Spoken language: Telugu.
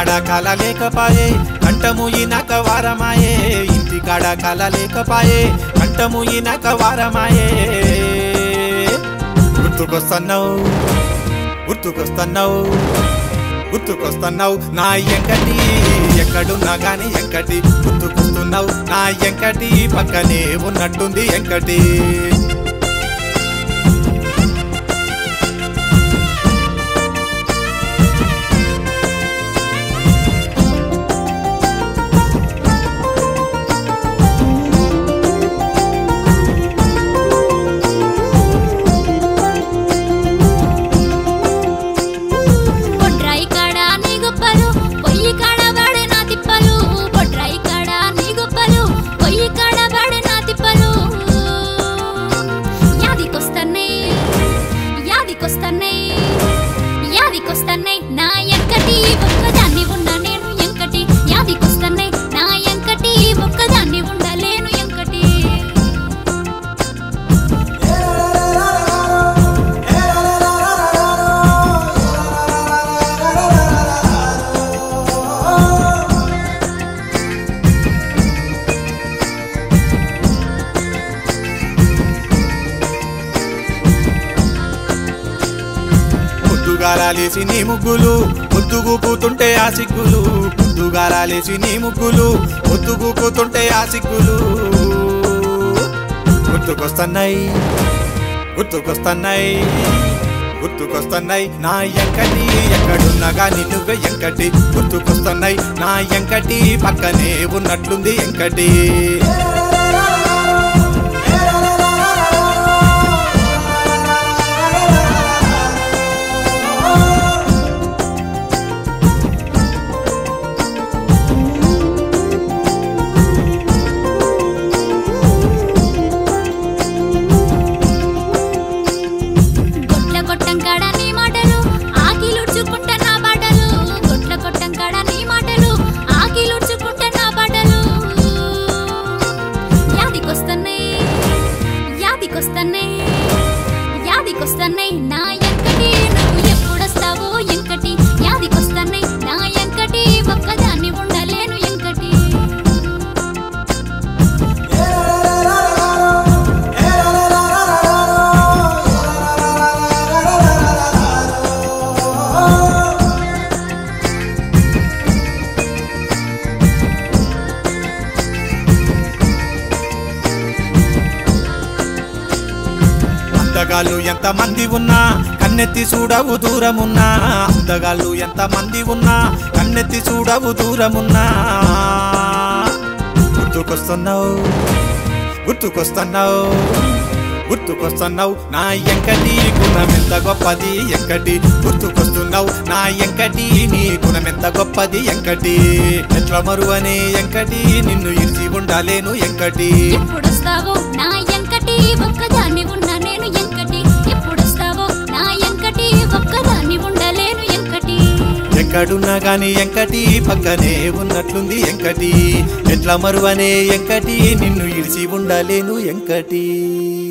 కాడ కాల లేకపాయే కంఠము ఈనక వారమాయే ఇంటి కాడ కాల లేకపాయే కంఠము ఈనక వారమాయే గుర్తుకొస్తున్నావు గుర్తుకొస్తున్నావు గుర్తుకొస్తున్నావు నా ఎంకటి ఎక్కడున్నా గాని ఎంకటి గుర్తుకొస్తున్నావు నా ఎంకటి పక్కనే ఉన్నట్టుంది ఎంకటి పొట్రాయి కాడ నీ గొప్పలు పొయ్యి కాడ వాడే నా తిప్పలు పొట్రాయి కాడ నీ గొప్పలు పొయ్యి కాడ వాడే నా తిప్పలు యాదికొస్తన్నాయి యాదికొస్తన్నాయి యాదికొస్తన్నాయి నా ఎంకటి ఒక్కదాన్ని ఉన్న నేను ఎంకటి యాదికొస్తన్నాయి నా ఎంకటి ఒక్కదాన్ని ఉండలేను ఎంకటి పొద్దుగారాలేసి నీ ముగ్గులు పొద్దుగూపుతుంటే ఆ సిగ్గులు పొద్దుగారాలేసి నీ ముగ్గులు పొద్దుగూపుతుంటే ఆ సిగ్గులు గుర్తుకొస్తున్నాయి గుర్తుకొస్తున్నాయి గుర్తుకొస్తున్నాయి నా ఎంకటి ఎక్కడున్నా గాని నువ్వే ఎంకటి గుర్తుకొస్తున్నాయి నా ఎంకటి పక్కనే ఉన్నట్లుంది ఎంకటి గొట్ల కొట్టం కాడ నీ మాటలు ఆకిలుడ్చుకుంట నా బాటలు గొట్ల కొట్టం కాడ నీ మాటలు ఆకిలుడ్చుకుంట నా బాటలు యాదికొస్తన్నాయి యాదికొస్తన్నాయి యాదికొస్తన్నాయి నా ఎంకటి నువ్వు ఎప్పుడొస్తావో ఎంకటి యాదికొస్తన్నాయి నా ఎంకటి ఒక్కదాన్ని ఉండలేను ఎంకటి అందగాళ్ళు ఎంత మంది ఉన్నా కన్నెత్తి చూడవు దూరమున్నా అందగాళ్ళు ఎంత మంది ఉన్నా కన్నెత్తి చూడవు దూరమున్నా గుర్తుకొస్తున్నావు గుర్తుకొస్తున్నావు గుర్తుకొస్తున్నావు నా ఎంకటి గుణమెంత గొప్పది ఎంకటి గుర్తుకొస్తున్నావు నా ఎంకటి నీ గుణమెంత గొప్పది ఎంకటి ఎట్ల మరువనే ఎంకటి నిన్ను ఇరిచి ఉండాలేను ఎంకటి ఎప్పుడొస్తావో నా ఎంకటి ఒక్కదాన్ని ఉన్న నేను ఎంకటి ఎప్పుడొస్తావో నా ఎంకటి ఒక్కదాన్ని ఉండలేను ఎంకటి ఎక్కడున్నా గాని ఎంకటి పక్కనే ఉన్నట్లుంది ఎంకటి ఎట్ల మరువనే ఎంకటి నిన్ను ఇడిచి ఉండలేను ఎంకటి